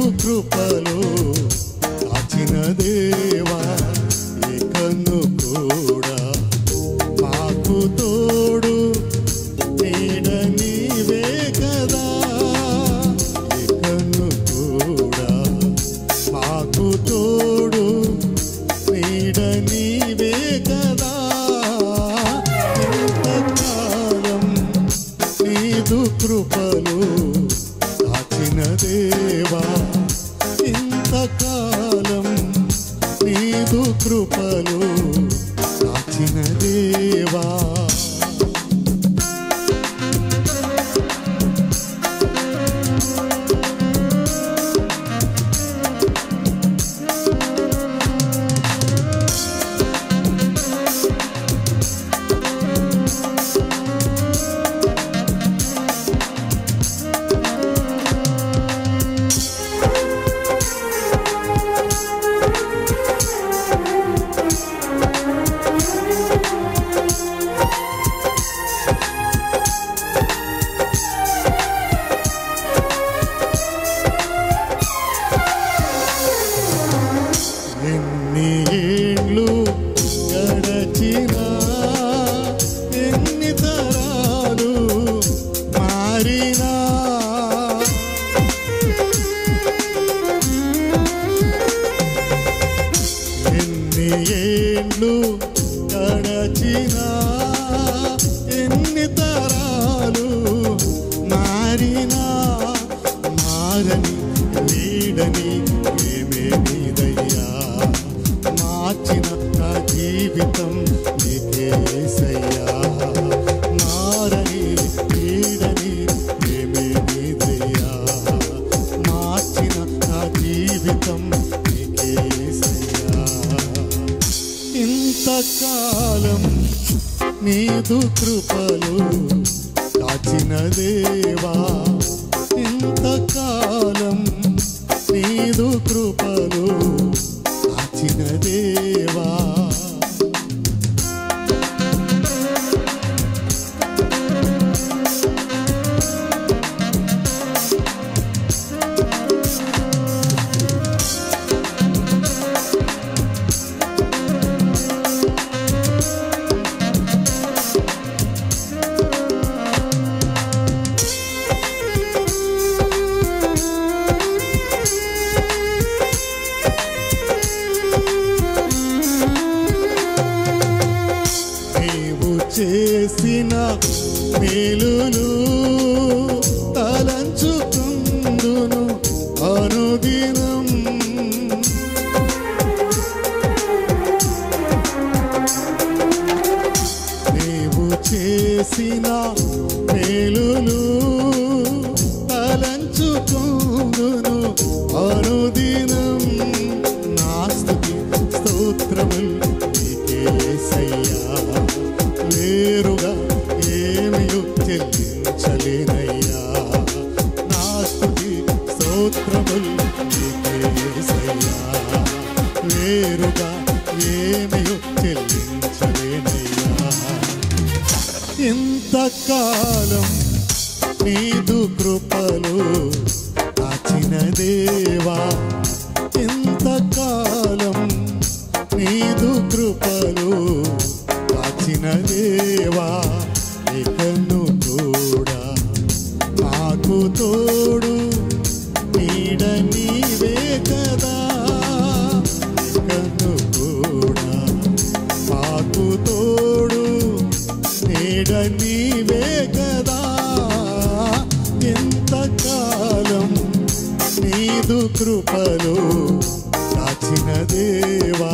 కృపలో కాచిన దేవా ఏ కన్ను కూడా మాకు తోడు నీడ నీవే కదా ఏ కన్ను కూడా మాకు తోడు నీడ నీవే కదా ఇంతకాలం నీదు కృపలు కాచిన దేవా ఇంతకాలం నీదు కృపలు కాచిన దేవా ఎన్ని ఏళ్ళు గడచినా ఎన్ని తరాలు మారినా ఎన్ని ఏళ్ళు గడచినా ఎన్ని తరాలు మారినా మారని వీడని ఏమేమిదయ్యా మార్చిన నా జీవితం నీకేసయ్యా మారని వీడని ఏమేమిదయ్యా మార్చిన నా జీవితం నీకేసయ్యా ఇంతకాలం నీదు కృపలు కాచిన దేవా ఇంతకాలం నీదు కృపలు కాచిన దేవా నీవు చేసిన మేలులు తలంచుకుందును అనుదినం నీవు చేసిన మేలులు తలంచుకుందును అనుదినం నా స్తుతి స్తోత్రములు నీకేసయ్యా లేరుగా ఏమియు చెల్లించలేనయ్యా నా స్తుతి స్తోత్రములు నీకేసయ్యా లేరుగా ఏమియు చెల్లించలేనయ్యా ఇంతకాలం నీదు కృపలు కాచిన దేవా ఇంతకాలం నీదు కృపలు కాచిన దేవా ఇకను కూడా మాకు తోడు నీడ నీవే కదా ఇకను కూడా మాకు తోడు నీడ నీవే కదా ఎంతకాలం నీదు కృపలు కాచిన దేవా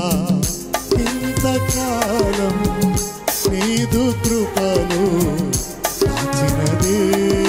ఇంతకాలం నీదు కృపలు కాచిన దేవా